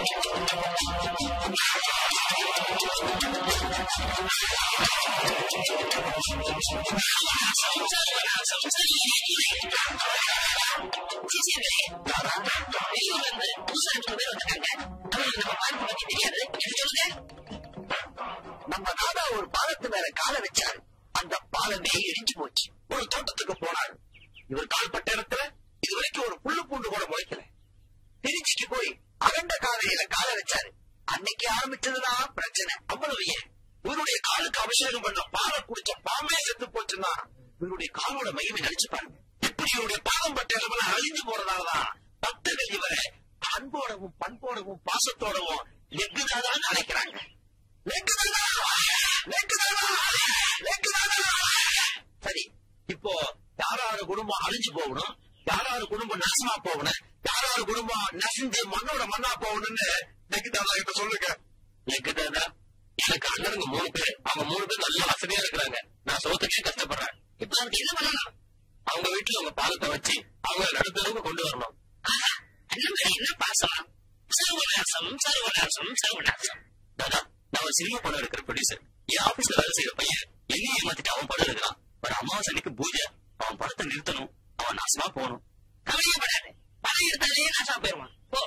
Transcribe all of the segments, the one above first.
நம்ம தாதா ஒரு பாலத்து மேல காலை வச்சாரு அந்த பாலமே இடிஞ்சு போச்சு ஒரு தோட்டத்துக்கு போனாரு இவர் கால்பட்ட இடத்துல இது வரைக்கும் ஒரு புல்லு பூண்டு கூட முளைக்கல திருச்சிக்கு போய் அகண்ட காலையில காலை வச்சாரு அன்னைக்கு ஆரம்பிச்சதுதான் பிரச்சனை அவ்வளவு ஏன் இவருடைய காலுக்கு அபிஷேகம் பண்ண பாலை குடிச்ச பாம்பே செத்து போச்சுன்னா இவருடைய காலோட மகிமை நினைச்சு பாருங்க இப்படி இவருடைய பாதம் பட்ட இடமெல்லாம் அழிஞ்சு போறதாலதான் பக்தர்கள் இவரை அன்போடவும் பண்போடவும் பாசத்தோடவும் லெக்குதாதான் அழைக்கிறாங்க லெக்குதாதா லெக்குதாதா லெக்குதாதா சரி இப்போ யாராரு குடும்பம் அழிஞ்சு போகணும் யாராரு குடும்பம் நாசமா போகணும் யாராரு குடும்பம் நசிஞ்சு மண்ணோட மண்ணா போகணும்னு லெக்குதாதா கிட்ட சொல்லுங்க லெக்குதாதா எனக்கு அண்ணனுங்க மூணு பேர் அவங்க மூணு பேர் நல்ல வசதியா இருக்கிறாங்க நான் சோத்துக்கே கஷ்டப்படுறேன் இப்ப அதுக்கு என்ன பண்ணலாம் அவங்க வீட்டுல உங்க பாலத்தை வச்சு அவங்க நடுத்தரவுக்கு கொண்டு வரணும் என்ன பாசமா சர்வநாசம் சர்வநாசம் சர்வநாசம் தாதா நான் ஒரு சினிமா படம் எடுக்கிற ப்ரொடியூசர் என் ஆபீஸ்ல வேலை செய்யற பையன் என்னையும் ஏமாத்திட்டு அவன் படம் எடுக்கிறான் ஒரு அமாவாசை அன்னைக்கு பூஜை அவன் படத்தை நிறுத்தணும் அவன் நாசமா போகணும் கவலையப்படாது படம் எடுத்தாலே நாசமா போயிருவான் போ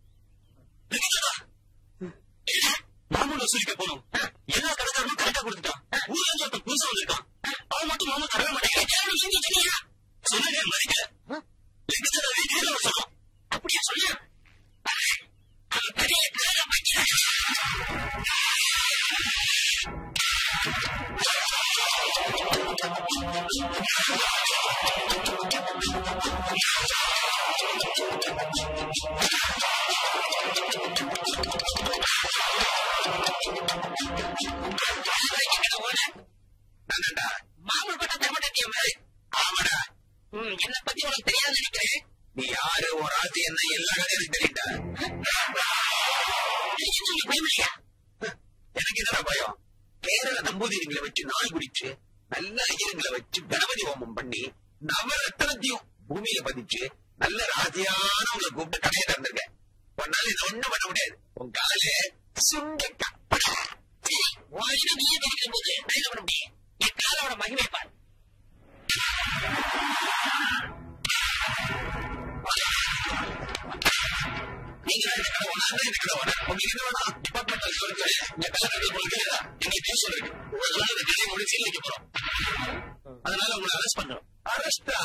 மாமூல் வசூலிக்க போனோம் எல்லா கடைக்காரனும் கரெக்டா கொடுத்துட்டான் ஊர்ல இருந்து ஒருத்தன் புதுசா வந்திருக்கான் அவன் மட்டும் மாமூல் தரவே மாட்டேங்கிறான் சொன்னதே மதிக்கல லெக்சரர் வீட்டிலே சொன்னோம் அப்படியே சொல்லியா அவன் பெரிய காலம் வைக்கிறான் மாமூல் பட்ட தரமாட்டிய மாதிரி ஆமாடா ம், என்ன பத்தி உனக்கு தெரியாது நினைக்கிறேன் நீ யாரு ஒரு ஆசை என்ன எல்லா கதையும் எனக்கு தெரியுண்டா பயமில்லையா எனக்கு என்னடா பயம் கேரள நம்பூதிரிகளை வச்சு நாய் குடிச்சு நல்ல ஐயருங்களை வச்சு கணபதி ஹோமம் பண்ணி நவரத்தனத்தையும் பூமியில பதிச்சு நல்ல ராஜியானவங்களை கூப்பிட்டு கடையை திறந்திருக்க உன்னால இதை ஒண்ணும் பண்ண முடியாது உன் கால சுண்டக்கா நீயே தெரிவிக்கும் போது நான் என்ன பண்ண முடியும் என் காலோட மகிமை பாரு நீங்க தான் இந்த கடை owner, நான் தான் இந்த கடை owner. உங்களுக்கு என்ன வேணும்? departmental store க்கு இந்த கடை கட்டி போடுறீங்க. எங்க news இருக்கு. அதனால இந்த கடையை முடிச்சு வைக்க போறோம். அதனால உங்களை அரெஸ்ட் பண்றோம் அரெஸ்டா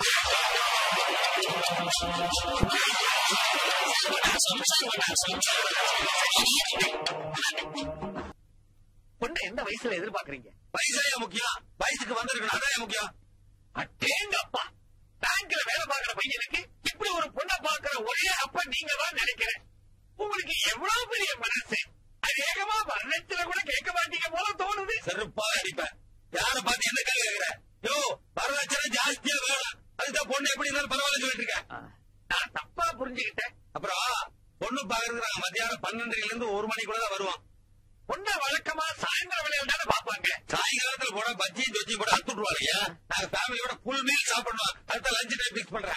பொண்ணை எந்த வயசுல எதிர்பார்க்கறீங்க வயசாயா முக்கியம் வயசுக்கு வந்திருக்கணும் அதான் முக்கியம் அட்டேங்கப்பா பேங்க்ல வேலை பார்க்கிற பையனுக்கு இப்படி ஒரு பொண்ணை பார்க்கிற ஒரே அப்ப நீங்க தான் நினைக்கிறேன் உங்களுக்கு எவ்வளவு பெரிய மனசு அநேகமா வர்ணத்துல கூட கேட்க மாட்டீங்க போல தோணுது செருப்பா அடிப்பேன் யார பார்த்து என்ன கேள்வி கேட்கிற யோ வரதட்சணை ஜாஸ்தியா வேணும் அதுதான் பொண்ணு எப்படி இருந்தாலும் பரவாயில்ல சொல்லிட்டு இருக்கேன் நான் தப்பா புரிஞ்சுக்கிட்டேன் அப்புறம் பொண்ணு பாக்குறதுக்கு நாங்க மத்தியானம் பன்னெண்டுல இருந்து ஒரு மணிக்குள்ள தான் வருவோம் பொண்ணை வழக்கமா சாயந்தரம் வேலையில தானே பாப்பாங்க சாயங்காலத்துல போட பஜ்ஜி தொஜ்ஜி போட அத்து விட்டுருவாங்க நாங்க ஃபேமிலியோட ஃபுல் மீல் சாப்பிடணும் அடுத்த லஞ்ச் டைம் பிக்ஸ் பண்றேன்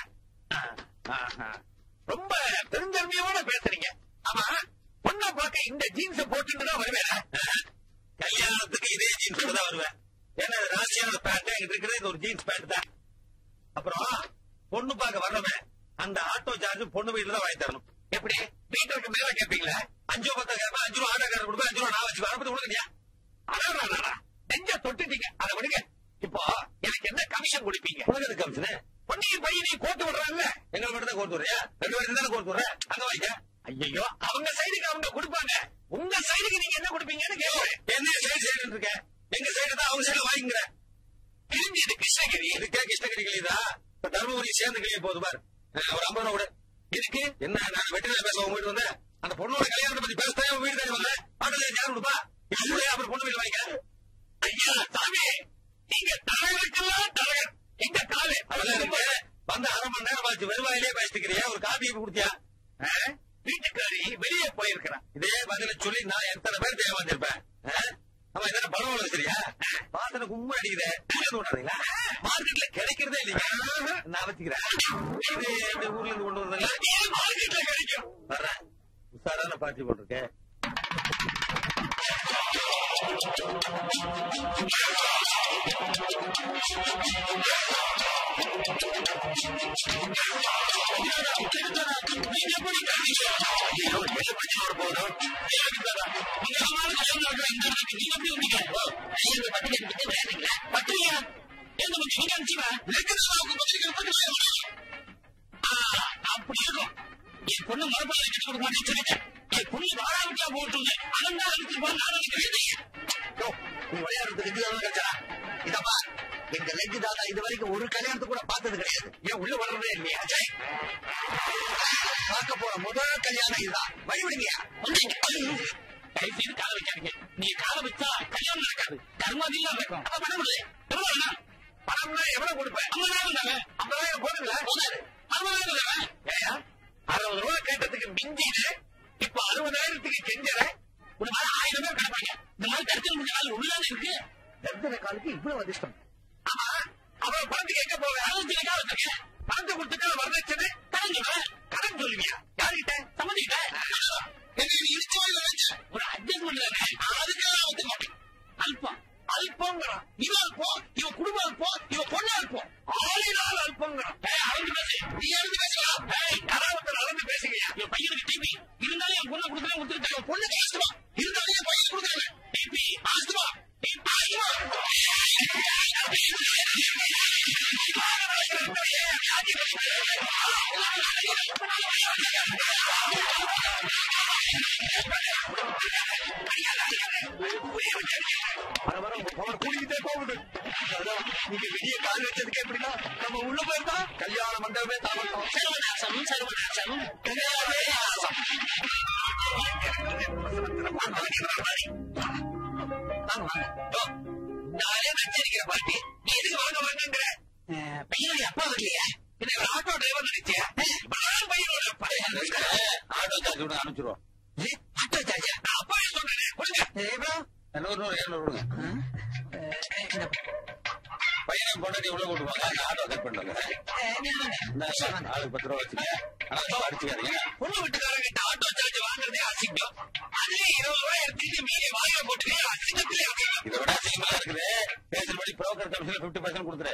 ரொம்ப பெருந்தன்மையோட பேசுறீங்க ஆமா பொண்ணை பார்க்க இந்த ஜீன்ஸ் போட்டுட்டு தான் வருவேன் கல்யாணத்துக்கு இதே ஜீன்ஸ் தான் வருவேன் ஏன்னா இது ராசியான பேண்ட் எங்கிட்ட இருக்கிறது இது ஒரு ஜீன்ஸ் பேண்ட் தான் அப்புறம் பொண்ணு பார்க்க வர்றவன் அந்த ஆட்டோ சார்ஜ் பொண்ணு வீட்டுல தான் வாங்கி தரணும் எப்படி வீட்டுக்கு மேல கேட்பீங்களா அஞ்சு ரூபா பத்தா கேட்பேன் அஞ்சு ரூபா ஆட்டோக்காரர் கொடுப்பேன் அஞ்சு ரூபா நான் வச்சு அதை பத்தி கொடுக்கலையா அடாடா நெஞ்ச தொட்டுட்டீங்க அதை விடுங்க இப்போ எனக்கு என்ன கமிஷன் கொடுப்பீங்க உனக்கு எது கமிஷன் பொண்ணையும் பையனையும் கோர்த்து விடுறாங்க எங்களை மட்டும் தான் கோர்த்து விடுறியா ரெண்டு பேரும் தானே கோர்த்து விடுறேன் அங்க வாங்க ஐயோ அவங்க சைடுக்கு அவங்க கொடுப்பாங்க உங்க சைடுக்கு நீங்க என்ன கொடுப்பீங்கன்னு கேட்கிறேன் என்ன சைடு சைடு இருக்கேன் எங்க சைடு தான் அவங்க சைடு வாங்கிக்கிறேன் திரும்பி இது கிருஷ்ணகிரி இதுக்கே கிருஷ்ணகிரி கிளியதா இப்ப தருமபுரி சேர்ந்து கிளிய போகுது பாரு அஹ் ஒரு ஐம்பது ரூபா கூட இதுக்கு என்ன நான் வெட்டில பேச உங்க வீட்டு வந்தேன் அந்த பொண்ணோட கல்யாணத்தை பத்தி பேசத்தான் உங்க வீடு தானே வந்தேன் ஆட்டோ யார் கொடுப்பா இப்படியே அப்புறம் பொண்ணு வீடு வாங்க ஐயா சாமி நீங்க தலைவருக்கெல்லாம் தலைவர் எங்க காலு அதெல்லாம் இருக்கு வந்து அரை மணி நேரம் ஆச்சு வெறுவாயிலே பேசிக்கிறியா ஒரு காபி கொடுத்தியா அஹ்? வீட்டுக்காரி வெளியே போயிருக்கிறான் இதே பதில சொல்லி நான் எத்தனை பேர் ஏமாந்திருப்பேன் அஹ்? ஆமா இதென்ன பணம் வளர்ச்சி சரியா வாசனை கும்ம அடிக்குதே விடாதீங்களா மார்க்கெட்ல கிடைக்கிறதே இல்லைங்க நான் வச்சுக்கிறேன் இது எப்படி ஊர்ல இருந்து கொண்டு வந்தீங்களா மார்க்கெட்ல கிடைக்கும் வர்றேன் உசாரான பார்ட்டி போட்டிருக்கேன் அப்படி இருக்கும் என் பொண்ணு மறுபாடு கட்டி கொடுக்க மாட்டேன்னு சொல்லிட்டேன் என் பொண்ணு வாழாவிட்டா போட்டுங்க அனந்தா இருக்கு போல நானும் கேட்டேன் யோ, நீ விளையாடுறதுக்கு இதுதான் கச்சா இதப்பா எங்க லெக்கு தாத்தா இது வரைக்கும் ஒரு கல்யாணத்தை கூட பார்த்தது கிடையாது ஏன் உள்ள வர்றதே இல்லையா ஜெய் பார்க்க போற முதல் கல்யாணம் இதுதான் வழிவிடுங்க கை செய்து கால வைக்காதீங்க நீ கால வச்சா கல்யாணம் நடக்காது கர்மாதிலாம் நடக்கும் அப்ப பண்ண முடியல எவ்வளவு வேணும் பணம்னா எவ்வளவு கொடுப்பேன் ஐம்பதாயிரம் தானே ஐம்பதாயிரம் போடுங்களா போதாது அறுபதாயிரம் தானே ஏயா அறுபது ரூபாய் கேட்டதுக்கு மிஞ்சிடு இப்ப அறுபதாயிரத்துக்கு கெஞ்சற ஒரு மாதிரி ஆயிரம் பேர் கிடப்பாங்க இந்த மாதிரி தடுத்து முடிஞ்ச நாள் உள்ளதானே இருக்கு தர்தன காலுக்கு இவ்வளவு அதிர்ஷ்டம் ஆமா அவன் பணத்துக்கு எங்க போக அறுபத்தி ரெண்டாவது வச்சிருக்கேன் பணத்தை கொடுத்துட்டு வரதட்சணை கடன் சொல்றேன் கடன் சொல்லுவியா யாருகிட்ட சம்மதிக்கிட்டேன் ஒரு அட்ஜஸ்ட்மெண்ட் தானே அதுக்காக ஒத்துக்க மாட்டேன் அல்பம் அல்பங்கிறான் இவன் அல்பம் இவன் குடும்பம் அல்பம் இவன் பொண்ணு அல்பம் ஆளினால் அல்பங்கிறான் ஏய், அளந்து பேசு நீ அளந்து பேசலாம் ஏய், கராவத்தில் அளந்து பேசுகையா என் பையனுக்கு டிபி இருந்தாலும் என் பொண்ணை கொடுத்துட்டு கொடுத்துருக்கேன் என் பொண்ணுக்கு ஆஸ்துமா இருந்தாலும் என் பையன் கொடுக்குறேன் டிபி ஆஸ்துமா டிபி ஆஸ்துமா வர வர உங்க பவர் கூடிக்கிட்டே போகுது அதான், நீங்க வெளியே கால் வச்சதுக்கு எப்படின்னா நம்ம உள்ள போயிருந்தா கல்யாண மண்டபமே தாமட்டம் சர்வநாசம் சர்வநாசம் கல்யாணமே நாசம். வாங்க, வாங்க. யோ, நானே நச்சரிக்கிற பாட்டி நீ எதுக்கு வாங்க வாங்கங்கிற பையனுடைய அப்பா வரலையா இதை ஒரு ஆட்டோ டிரைவர் நினைச்சியா இப்பதான் பையனோட பையன் ஆட்டோ சார்ஜ் விட அனுப்பிச்சிருவோம் ஆட்டோ சார்ஜா நான் அப்பா சொல்றேன் கொடுங்க எவ்வளோ நூறு நூறு இரநூறு கொடுங்க இந்த பையனை பொண்டாட்டி உள்ள கூட்டு போங்க அந்த ஆட்டோ கட் பண்ணுங்க இந்த ஆளுக்கு பத்து ரூபா வச்சுக்க ஆனா அடிச்சுக்காதீங்க பொண்ணு வீட்டுக்காரங்கிட்ட ஆட்டோ சார்ஜ் வாங்குறதே அசிங்கம் அதுலயே இருபது ரூபாய் எடுத்துட்டு மீதி வாங்க போட்டுவே அசிங்கத்திலே அசிங்கம் இதை விட அதிகமா இருக்குது பேசுறபடி புரோக்கர் கமிஷன் பிப்டி பர்சன்ட் கொடுத்துரு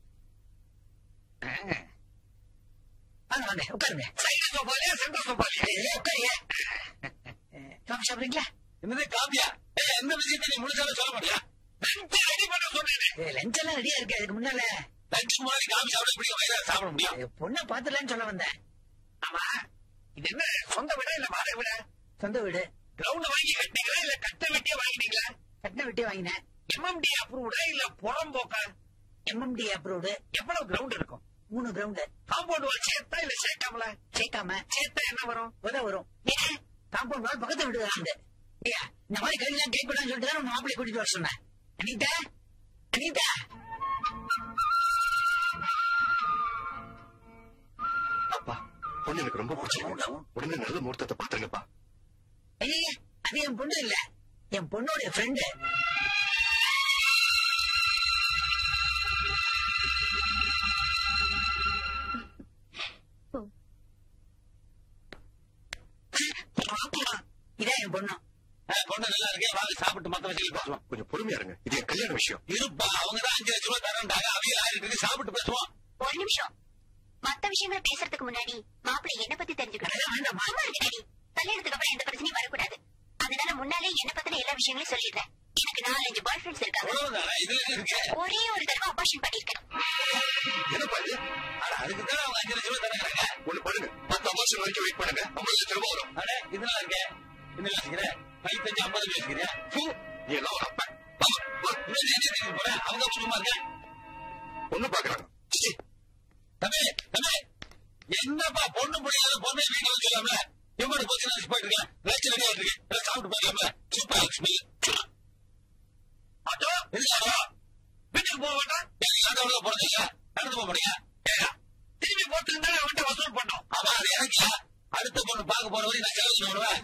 வாங்க வாங்க உட்காருங்க சைடு சோஃபாலியா சென்டர் சோஃபாலியா உட்காருங்க காஃபி சாப்பிடுறீங்களா என்னது காப்பியா ஏய், எந்த விஷயத்தை நீ முழுசாவே சொல்ல மாட்டியா லஞ்ச ரெடி பண்ண சொன்னேன் லஞ்ச் எல்லாம் ரெடியா இருக்கு அதுக்கு முன்னால லஞ்சுக்கு முன்னாடி காப்பி சாப்பிட பிடிக்கும் வயிறார சாப்பிட முடியும் என் பொண்ணை பாத்துலான்னு சொல்ல வந்தேன் ஆமா இது என்ன சொந்த வீடா இல்ல வாடகை வீடா சொந்த வீடு கிரவுண்ட் வாங்கி கட்டிங்களா இல்ல கட்ட வெட்டியா வாங்கிட்டீங்களா கட்டின வெட்டி வாங்கினேன் எம்எம்டி அப்ரூவ்டா இல்ல புறம்போக்கா எம்எம்டி அப்ரூவ்டு எவ்வளவு கிரவுண்ட் இருக்கும் மூணு கிரவுண்டு காம்பவுண்ட் வால் சேர்த்தா இல்ல சேர்க்காமல சேர்க்காம சேர்த்தா என்ன வரும் உத வரும் ஏன் காம்பவுண்ட் வால் பக்கத்து வீடு தான் ஐயா இந்த மாதிரி கையெல்லாம் கேட்கக்கூடாதுன்னு சொல்லிட்டு தான் உன் மாப்பிள்ளை கூட்டிட்டு வர சொன்னேன் அனிதா அனிதா அப்பா பொண்ணு எனக்கு ரொம்ப பிடிச்சிருக்கு உடனே நல்ல முகூர்த்தத்தை பாத்துருங்கப்பா ஐயா அது என் பொண்ணு இல்ல என் பொண்ணோட ஃப்ரெண்டு இதான் என் பொண்ணு ஏய், பொண்ணு நல்லா இருக்கே வாங்க சாப்பிட்டு மத்த விஷயம் பேசுவோம் கொஞ்சம் பொறுமையா இருங்க இது என் கல்யாண விஷயம் இருப்பா அவங்க தான் அஞ்சு லட்சம் ரூபாய் தரேன்டாங்க அவங்க ஆயிரம் இருக்கு சாப்பிட்டு பேசுவோம் ஒரு நிமிஷம் மத்த விஷயங்களை பேசுறதுக்கு முன்னாடி மாப்பிள்ளை என்ன பத்தி தெரிஞ்சுக்கணும் அதெல்லாம் வேண்டாம். ஆமா டாடி கல்யாணத்துக்கு அப்புறம் எந்த பிரச்சனையும் வரக்கூடாது அதனால முன்னாலே என்ன பத்தின எல்லா விஷயங்களையும் சொல்லிடுறேன் எனக்கு நாலஞ்சு பாய் ஃப்ரெண்ட்ஸ் இருக்காங்க அவ்வளவுதானே இதுல என்ன இருக்கு ஒரே ஒரு தடவை அபார்ஷன் பண்ணிருக்கேன் என்னப்பா இது அட அதுக்கு தான் அவங்க அஞ்சு லட்சம் ரூபாய் தரேங்கிறாங்க ஒண்ணு பண்ணுங்க பத்து அமாசம் வரைக்கும் வெயிட் பண்ணுங்க ஐம்பது லட்சம் ரூபாய் வரும் அட இதெல்லாம் இருக்கே என்ன யோசிக்கிறேன் பைத்தஞ்சு ஐம்பது யோசிக்கிறேன் பூ, நீ எல்லாம் ஒரு அப்பன் போறேன் அவங்க சும்மா இருக்கேன் பொண்ணு பாக்குறாங்க சிச்சி, தம்பி தம்பி என்னப்பா பொண்ணு முடியாத பொண்ணு வீட்டுல வந்து சொல்லாமல இவங்க கொஞ்ச நாளைக்கு போயிட்டு இருக்கேன் லட்சம் ரெடியா இருக்கு எல்லாம் சாப்பிட்டு போயிடலாம்ல சூப்பர் லட்சுமி ஆட்டோ எதுக்காக வீட்டுக்கு போக வேண்டாம் ஆட்டோவில் போறதுங்க நடந்து போக முடியும் ஏயா, திரும்பி போட்டு அவன்கிட்ட வசூல் பண்ணோம் ஆமா அது எனக்கு அடுத்த பொண்ணு பார்க்க போற வரைக்கும் நான் செலவு பண்ணுவேன்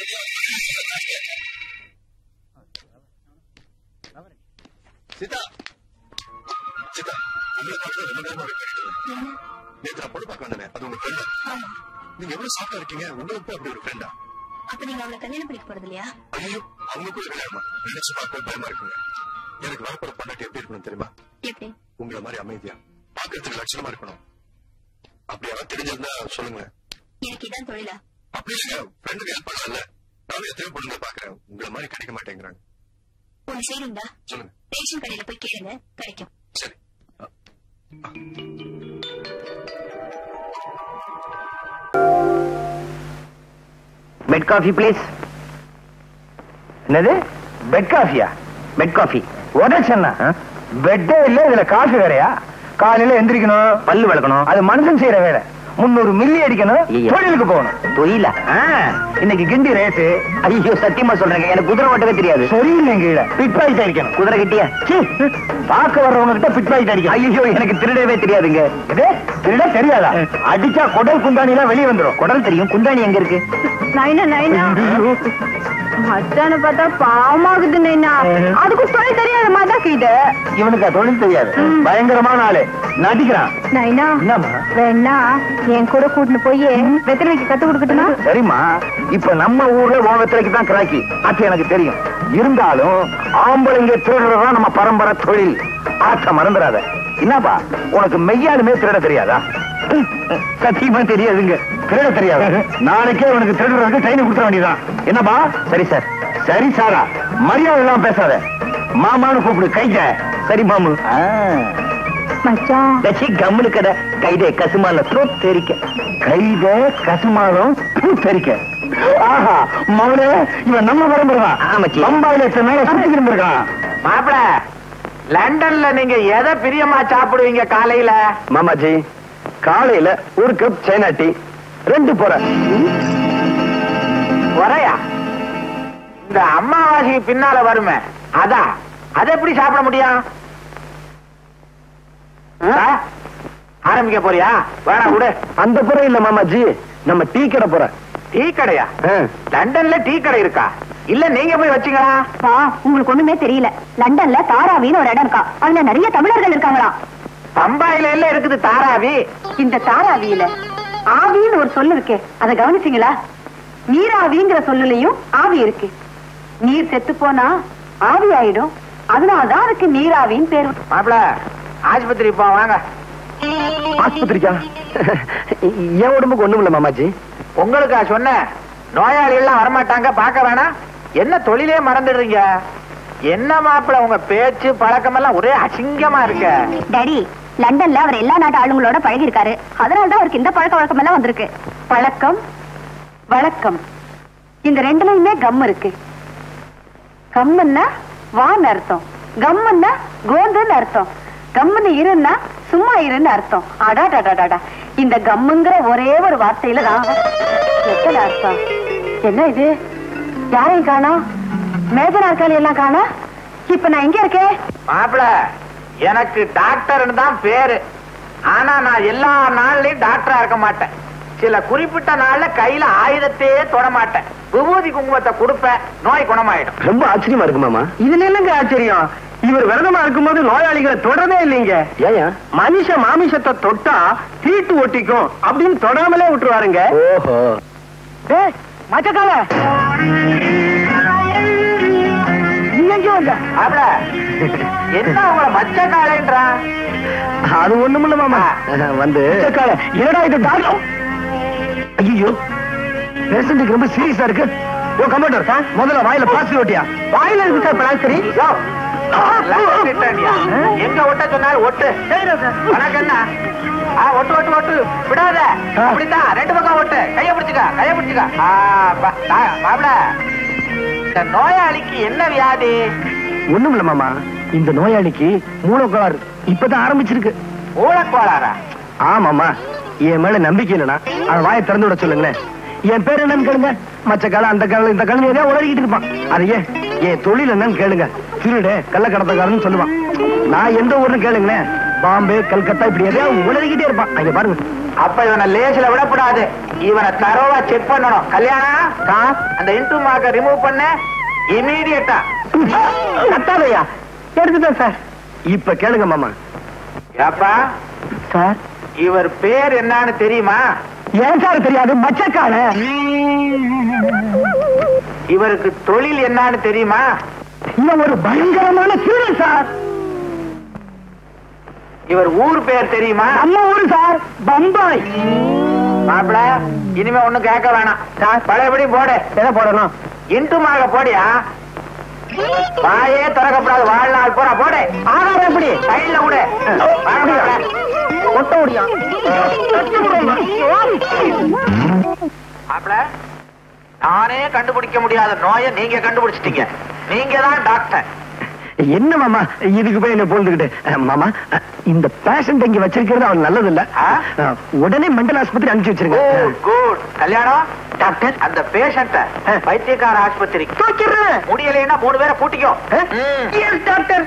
சீதா சீதா உங்களை பார்த்து ரொம்ப நேரமா வெயிட் பண்ணிட்டு இருக்கேன். நேத்து நான் பொண்ணு பார்க்க வந்தேனே அது உங்க ஃப்ரெண்டா நீங்க எவ்வளவு சாப்பிட்டா இருக்கீங்க உங்களுக்கு போய் அப்படி ஒரு ஃப்ரெண்டா அப்ப நீங்க அவளை கல்யாணம் பண்ணிக்க போறது இல்லையா ஐயோ அவங்க கூட கல்யாணமா நினைச்சு பார்க்க பயமா இருக்குங்க எனக்கு வரப்போற பொண்டாட்டி எப்படி இருக்கணும் தெரியுமா எப்படி உங்களை மாதிரி அமைதியா பாக்குறதுக்கு லட்சணமா இருக்கணும் அப்படி யாராவது தெரிஞ்சிருந்தா சொல்லுங்க எனக்கு இதான் தொழிலா அப்படி இல்லைங்க ஃப்ரெண்டுக்கு ஹெல்ப் பண்ணல நானும் எத்தனை பொண்ணுங்க பாக்குறேன் உங்களை மாதிரி கிடைக்க மாட்டேங்கிறாங்க ஒண்ணு செய்றீங்களா சொல்லுங்க ரேஷன் கடையில போய் கேளுங்க கிடைக்கும் சரி பெட் காஃபி ப்ளீஸ் என்னது பெட் காஃபியா பெட் காஃபி உடச்சண்ணா பெட்டே இல்ல இதுல காஃபி வேறையா காலையில எந்திரிக்கணும் பல்லு விளக்கணும் அது மனுஷன் செய்யற வேலை முன்னூறு மில்லி அடிக்கணும் தொழிலுக்கு போகணும் தொழில இன்னைக்கு கிண்டி ரேட்டு ஐயோ சத்தியமா சொல்றேங்க எனக்கு குதிரை ஓட்டவே தெரியாது சரியில்லை கீழே பிட் பாக்கெட் அடிக்கணும் குதிரை கிட்டியா பார்க்க வர்றவங்க கிட்ட பிட் பாக்கெட் அடிக்கணும் ஐயோ எனக்கு திருடவே தெரியாதுங்க இது திருட தெரியாதா அடிச்சா குடல் குந்தாணி எல்லாம் வெளியே வந்துரும் குடல் தெரியும் குந்தாணி எங்க இருக்கு நைனா நைனா மச்சான பார்த்தா பாவமாகுது நைனா அதுக்கு தொழில் தெரியாத மாதிரி தான் இது இவனுக்கு தொழில் தெரியாது பயங்கரமான ஆளு நடிக்கிறான் நைனா என்னம்மா வேணா என் கூட கூட்டிட்டு போய் வெத்தலைக்கு கத்து கொடுக்கட்டுமா சரிம்மா இப்ப நம்ம ஊர்ல ஓவத்திரைக்கு தான் கிராக்கி அது எனக்கு தெரியும் இருந்தாலும் ஆம்பளைங்க திருடுறதுதான் நம்ம பரம்பரை தொழில் ஆத்த மறந்துடாத என்னப்பா உனக்கு மெய்யாலுமே திருட தெரியாதா சத்தியமா தெரியாதுங்க திருட தெரியாது நாளைக்கே உனக்கு திருடுறதுக்கு ட்ரைனிங் கொடுத்துட வேண்டியதான் என்னப்பா சரி சார் சரி சாரா மரியாதை எல்லாம் பேசாத மாமான்னு கூப்பிடு கைத சரி மாமு மச்சான் தச்சி கம்முனு கடை கைதே கசுமால த்ரோட் தெரிக்க கைதே கசுமாலம் தெரிக்க ஆஹா மவனே இவன் நம்ம பரம்பரை தான் பம்பாயில எத்தனை நாளா சுத்திக்கிட்டு இருந்திருக்கான் மாப்பிள லண்டன்ல நீங்க எதை பிரியமா சாப்பிடுவீங்க காலையில மாமாஜி காலையில ஒரு கப் சைனா டீ ரெண்டு போற குறையா இந்த அம்மாவாசைக்கு பின்னால வருமே அதான் அதை எப்படி சாப்பிட முடியும் ஆ? ஆரம்பிக்க போறியா வேணா விடு அந்த புறம் இல்ல மாமாஜி நம்ம டீ கடை போற டீ கடையா லண்டன்ல டீ கடை இருக்கா இல்ல நீங்க போய் வச்சீங்களா பா உங்களுக்கு ஒண்ணுமே தெரியல லண்டன்ல தாராவின்னு ஒரு இடம் இருக்கா அதுல நிறைய தமிழர்கள் இருக்காங்களாம் பம்பாயில எல்லாம் இருக்குது தாராவி இந்த தாராவியில ஆவின்னு ஒரு சொல்லு இருக்கு அதை கவனிச்சீங்களா நீராவிங்கிற சொல்லுலயும் ஆவி இருக்கு நீர் செத்து போனா ஆவி ஆயிடும் அதனாலதான் அதுக்கு நீராவின்னு பேர் மாப்பிள ஆஸ்பத்திரி போ வாங்க ஆஸ்பத்திரிக்கா என் உடம்புக்கு ஒண்ணும் இல்ல மாமாஜி உங்களுக்கா சொன்னேன் நோயாளி எல்லாம் வரமாட்டாங்க பார்க்க வேணாம் என்ன தொழிலே மறந்துடுறீங்க என்ன மாப்பிள உங்க பேச்சு பழக்கம் எல்லாம் ஒரே அசிங்கமா இருக்க டாடி லண்டன்ல அவர் எல்லா நாட்டு ஆளுங்களோட பழகி இருக்காரு அதனாலதான் அவருக்கு இந்த பழக்க வழக்கம் எல்லாம் வந்திருக்கு பழக்கம் வழக்கம் இந்த ரெண்டுலயுமே கம் இருக்கு கம்முன்னா வான்னு அர்த்தம் கம்முன்னா கோந்துன்னு அர்த்தம் கம்முன்னு இருன்னா சும்மா இருன்னு அர்த்தம் அடாடாடாடாடா இந்த கம்முங்கிற ஒரே ஒரு வார்த்தையில தான் எத்தனை அர்த்தம் என்ன இது யாரையும் காணோம் மேஜ நாற்காலி எல்லாம் காணோம் இப்ப நான் எங்க இருக்கேன் மாப்பிள எனக்கு டாக்டர்னு தான் பேரு ஆனா நான் எல்லா நாள்லயும் டாக்டரா இருக்க மாட்டேன் சில குறிப்பிட்ட நாள்ல கையில ஆயுதத்தையே தொட மாட்டேன் விபூதி குங்குமத்தை கொடுப்பேன் நோய் குணமாயிடும் ரொம்ப ஆச்சரியமா இருக்கு மாமா இதுல என்னங்க ஆச்சரியம் இவர் விரதமா இருக்கும்போது நோயாளிகளை தொடரவே இல்லைங்க ஏன் மனுஷ மாமிசத்தை தொட்டா தீட்டு ஒட்டிக்கும் அப்படின்னு தொடாமலே விட்டுருவாருங்க ஓஹோ மச்சக்கால மாப்பிள என்ன உங்களை மச்ச காலைன்றான் அது ஒண்ணுமில்ல மாமா வந்து என்னடா இது டாக்டர் ஐயோ பேஷண்ட்டுக்கு ரொம்ப சீரியஸா இருக்கு யோ கமாண்டர் முதல்ல வாயில பாசி ஓட்டியா வாயில இருக்கு சார் பிளாஸ்டரி லண்டன் கிட்டனியா? எங்க ஒட்ட சொன்னாலும் ஒட்டு உனக்கு என்ன ஆ, ஒட்டு ஒட்டு ஒட்டு விடாத அப்படித்தான் ரெண்டு பக்கம் ஒட்டு கைய பிடிச்சுக்க கைய பிடிச்சுக்க ஆ, பா- தா- மாப்பிள இந்த நோயாளிக்கு என்ன வியாதி ஒண்ணும் இல்ல மாமா இந்த நோயாளிக்கு மூலக்கோளாறு இப்பதான் ஆரம்பிச்சிருக்கு மூலக்கோளாரா ஆமாமா என் மேல நம்பிக்கை இல்லைனா அவன் வாயை திறந்து விட சொல்லுங்களேன் என் பேர் என்னன்னு கேளுங்க மச்ச காலம் அந்த காலம் இந்த காலம் ஏதாவது உளறிக்கிட்டு இருப்பான் அது ஏன் என் தொழில் என்னன்னு கேளுங்க திருடு கள்ளக்கடத்தக்காரன்னு சொல்லுவான் நான் எந்த ஊர்னு கேளுங்களேன் பாம்பே கல்கத்தா இப்படி எதையாவது உளறிக்கிட்டே இருப்பான் அங்க பாருங்க அப்ப இவனை லேசில விடக்கூடாது இவனை தரோவா செக் பண்ணணும் கல்யாணம் அந்த இன்டூ மார்க்க ரிமூவ் பண்ண இமீடியட்டா கத்தாதையா எடுத்துட்டேன் சார் இப்ப கேளுங்க மாமா ஏப்பா சார் இவர் பேர் என்னன்னு தெரியுமா ஏன் சார் தெரியாது மச்சக்கால இவருக்கு தொழில் என்னன்னு தெரியுமா இவன் ஒரு பயங்கரமான திருடன் சார் இவர் ஊர் பேர் தெரியுமா நம்ம ஊரு சார் பம்பாய் மாப்பிள இனிமே ஒண்ணும் கேட்க வேணாம் பழையபடி போடு எதை போடணும் இன்ட்டுமாக போடியா வாயே திறக்கப்படாது வாழ்நாள் பூரா போடு ஆகாரம் எப்படி சைட்ல விடு கொட்ட முடியும் மாப்பிள நானே கண்டுபிடிக்க முடியாத நோயை நீங்க கண்டுபிடிச்சிட்டீங்க நீங்க தான் டாக்டர் என்ன மாமா இதுக்கு போய் என்ன பொழுதுகிட்டு அஹ், மாமா அஹ், இந்த பேஷண்ட் இங்க வச்சிருக்கிறது அவன் நல்லது இல்ல ஆ? அஹ், உடனே மெண்டல் ஆஸ்பத்திரி அனுப்பிச்சு வச்சிருங்க குட் கல்யாணம் டாக்டர் அந்த பேஷண்ட பைத்தியக்கார ஆஸ்பத்திரிக்கு தூக்கிடுறேன் முடியலைன்னா மூணு பேரை கூட்டிக்கோ Yes, டாக்டர்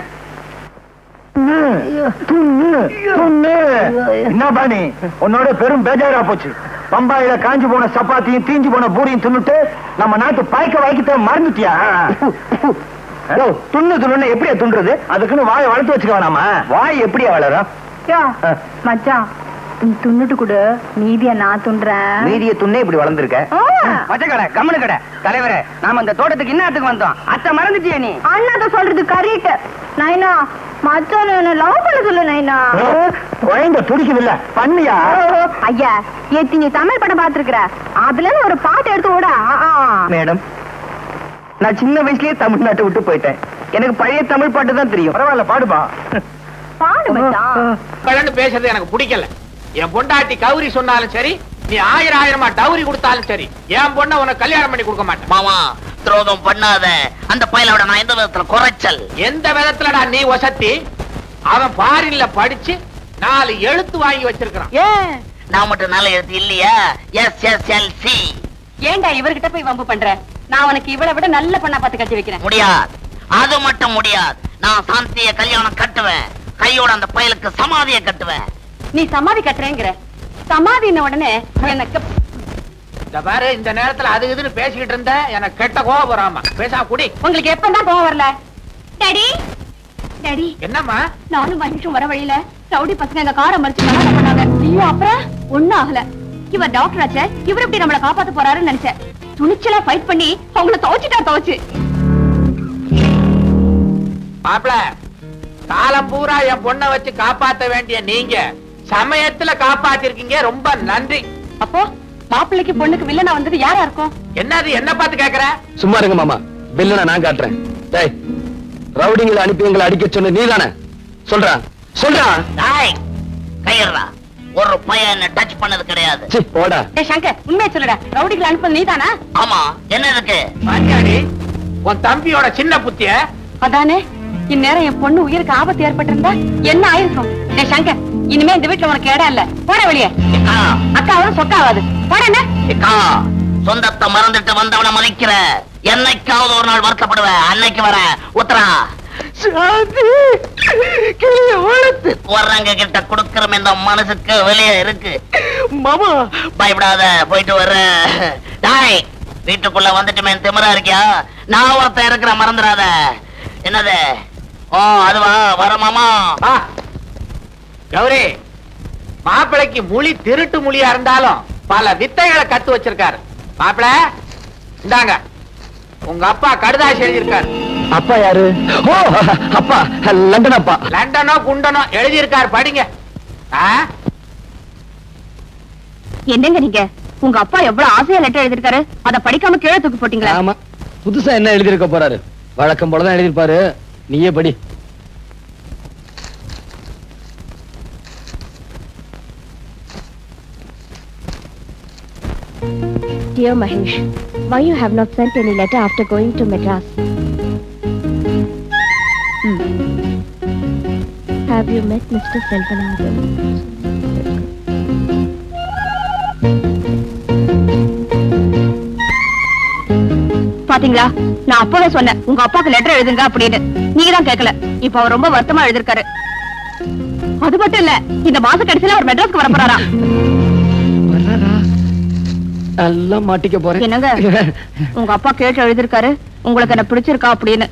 துண்ணு துண்ணு என்ன பாணி உன்னோட பெரும் பேஜாரா போச்சு பம்பாயில காஞ்சு போன சப்பாத்தியும் தீஞ்சு போன பூரியும் தின்னுட்டு நம்ம நாட்டு பாய்க்க வாய்க்கிட்ட மறந்துட்டியா ஹலோ துண்ணு துண்ணு எப்படியா துண்டுறது அதுக்குன்னு வாயை வளர்த்து வச்சுக்க வேணாமா வாய் எப்படியா வளரும் மச்சான் நீ துண்ணுட்டு கொடு மீதிய நான் துண்டுறேன் மீதிய துண்ணே இப்படி வளர்ந்துருக்க ஆ. மச்ச கடை கம்மனு கடை தலைவரே நாம இந்த தோட்டத்துக்கு இன்னத்துக்கு வந்தோம் அத்தை மறந்துட்டியா நீ அண்ணாத்த சொல்றது கரெக்ட் நைனா மச்சான் என்ன லவ் பண்ண சொல்லு நைனா குழந்தை துடிக்குது இல்ல பண்ணியா ஐயா ஏத்தி நீ தமிழ் படம் பாத்துருக்கிற அதுல இருந்து ஒரு பாட்டு எடுத்து விட மேடம் நான் சின்ன வயசுலயே தமிழ்நாட்டை விட்டு போயிட்டேன் எனக்கு பழைய தமிழ் பாட்டு தான் தெரியும் பரவாயில்ல பாடுபா பாடு மச்சான் கலந்து பேசுறது எனக்கு பிடிக்கல என் பொண்டாட்டி கௌரி சொன்னாலும் சரி நீ ஆயிரம் ஆயிரமா டவுரி கொடுத்தாலும் சரி என் பொண்ணை உனக்கு கல்யாணம் பண்ணி கொடுக்க மாட்டேன் மாமா துரோகம் பண்ணாத அந்த பயலோட நான் எந்த விதத்துல குறைச்சல் எந்த விதத்துலடா நீ வசத்தி அவன் பாரின்ல படிச்சு நாலு எழுத்து வாங்கி வச்சிருக்கான் ஏன் நான் மட்டும் நல்ல எழுத்து இல்லையா எஸ் எஸ் எல் சி ஏன்டா இவர்கிட்ட போய் வம்பு பண்ற நான் உனக்கு இவளை விட நல்ல பொண்ணா பார்த்து கட்டி வைக்கிறேன் முடியாது அது மட்டும் முடியாது நான் சாந்திய கல்யாணம் கட்டுவேன் கையோட அந்த பயலுக்கு சமாதிய கட்டுவேன் நீ சமாதி கட்டுறேங்கிற சமாதின உடனே எனக்கு இந்த பாரு இந்த நேரத்துல அது இதுன்னு பேசிக்கிட்டு இருந்த எனக்கு கெட்ட கோவம் வராம பேசாம குடி உங்களுக்கு எப்பதான் போக வரல டாடி டாடி என்னம்மா நானும் மனுஷன் வர வழியில ரவுடி பசங்க எங்க காரை மறிச்சு கலாட்டம் பண்ணாங்க ஐயோ அப்புறம் ஒண்ணும் ஆகல இவர் டாக்டர் ஆச்சே இவர் எப்படி நம்மள காப்பாத்த போறாருன்னு நினைச்சேன் துணிச்சலா ஃபைட் பண்ணி அவங்கள துவச்சிட்டா துவச்சு மாப்பிள காலம் பூரா என் பொண்ணை வச்சு காப்பாத்த வேண்டிய நீங்க சமயத்துல காப்பாத்திருக்கீங்க ரொம்ப நன்றி அப்போ மாப்பிள்ளைக்கு பொண்ணுக்கு வில்லனா வந்தது யாரா இருக்கும் என்னது என்ன பார்த்து கேக்குற சும்மா இருங்க மாமா பில்லுனா நான் காட்டுறேன் டேய் ரவுடிங்களை அனுப்பி எங்களை அடிக்க சொன்ன நீதானே சொல்றா சொல்றா டாய் கையறா ஒரு பையன் என்ன டச் பண்ணது கிடையாது சி போடா ஏ சங்கர் உண்மையை சொல்லுடா ரவுடிகளை அனுப்புறது நீதானா ஆமா என்ன இருக்கு பாத்தியாடி உன் தம்பியோட சின்ன புத்திய அதானே இந்நேரம் என் பொண்ணு உயிருக்கு ஆபத்து ஏற்பட்டிருந்தா என்ன ஆயிருக்கும் ஏ சங்கர் இனிமே இந்த வீட்டுல உனக்கு இடம் இல்ல போட வெளியே ஏக்கா, அக்காவும் சொக்காவாது போட என்ன ஏக்கா, சொந்தத்தை மறந்துட்டு வந்தவன மதிக்கிற என்னைக்காவது ஒரு நாள் வருத்தப்படுவேன் அன்னைக்கு வர உத்தரா வர்றவங்க கிட்ட கொடுக்கற இந்த மனசுக்கு வெளியே இருக்கு மாமா பயப்படாத போயிட்டு வர்ற டாய் வீட்டுக்குள்ள வந்துட்டுமே திமிரா இருக்கியா நான் ஒருத்தன் இருக்கிற மறந்துடாத என்னது ஓ அதுவா வர மாமா வா. கௌரி மாப்பிளைக்கு முழி திருட்டு மொழியா இருந்தாலும் பல வித்தைகளை கத்து வச்சிருக்காரு மாப்பிள இந்தாங்க உங்க அப்பா கடுதாசி எழுதியிருக்காரு அப்பா யாரு ஓ அப்பா லண்டன் அப்பா லண்டனோ குண்டனோ எழுதியிருக்காரு படிங்க ஆ? என்னங்க நீங்க உங்க அப்பா எவ்வளவு ஆசையா லெட்டர் எழுதிருக்காரு அத படிக்காம கீழே தூக்கி போட்டீங்களா ஆமா புதுசா என்ன எழுதியிருக்க போறாரு வழக்கம் போலதான் எழுதியிருப்பாரு நீயே படி Dear Mahesh, why you have not sent any letter after going to Madras? Hmm. Have you met Mr. Selvanathan? பாத்தீங்களா நான் அப்பவே சொன்னேன் உங்க அப்பாக்கு லெட்டர் எழுதுங்க அப்படின்னு நீங்க தான் கேட்கல இப்ப அவர் ரொம்ப வருத்தமா எழுதிருக்காரு அது மட்டும் இல்ல இந்த மாச கடைசியில அவர் மெட்ராஸ்க்கு வர போறாரா நல்லா மாட்டிக்க போறேன் என்னங்க உங்க அப்பா கேட்டு எழுதிருக்காரு உங்களுக்கு என்ன பிடிச்சிருக்கா அப்படின்னு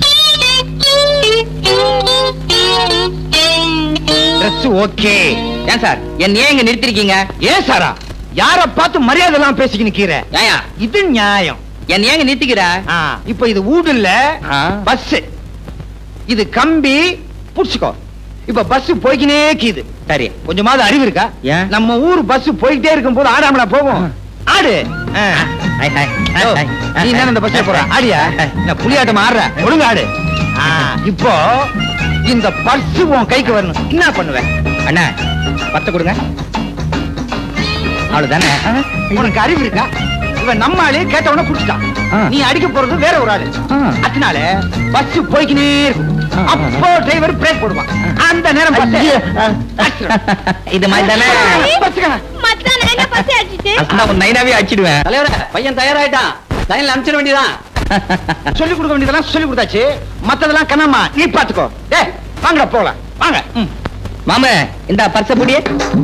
ட்ரெஸ் ஓகே ஏன் சார் என்ன ஏன் இங்க நிறுத்திருக்கீங்க ஏன் சாரா யார பார்த்து மரியாதை எல்லாம் பேசிக்க நிக்கிற இது நியாயம் என்ன ஏங்க நிறுத்திக்கிற இப்ப இது வீடு இல்ல ஆ. பஸ் இது கம்பி புடிச்சுக்கோ இப்ப பஸ் போய்க்கினே கீது சரி கொஞ்சமாவது அறிவு இருக்கா ஏன்? நம்ம ஊர் பஸ் போயிட்டே இருக்கும் போது ஆடாமலா போகும் ஆடு ஆ. ஹாய் ஹாய் ஓ, நீ என்ன இந்த பஸ்ல போற ஆடியா நான் புலியாட்டம் ஆடுற ஒழுங்கு ஆடு ஆ, இப்போ இந்த பர்ஸ் உன் கைக்கு வரணும் என்ன பண்ணுவேன் அண்ணா பத்து கொடுங்க அவ்வளவுதானே உனக்கு அறிவு இருக்கா இவன் நம்ம ஆளு கேட்ட உடனே குடிச்சிட்டான் ஆ. நீ அடிக்க போறது வேற ஒரு ஆளு ஆ. அதனால பஸ் போய்க்கினே இருக்கும் ஆ. அப்போ டிரைவர் பிரேக் போடுவான் அந்த நேரம் பார்த்து ஐயோ. accident. இது மாதிரி தானே பஸ்ஸுக்கா. மச்சான் என்ன பசி அடிச்சிட்டு அண்ணா உன் நைனாவே அடிச்சிடுவேன் தலைவர பையன் தயாராயிட்டான் லைன்ல அனுப்பிச்சிட வேண்டியதான் சொல்லிக் கொடுக்க வேண்டியதெல்லாம் சொல்லி கொடுத்தாச்சு மத்ததெல்லாம் கண்ணம்மா நீ பாத்துக்கோ டேய் வாங்கடா போகலாம் வாங்க ம். மாம இந்த பர்ச புடியே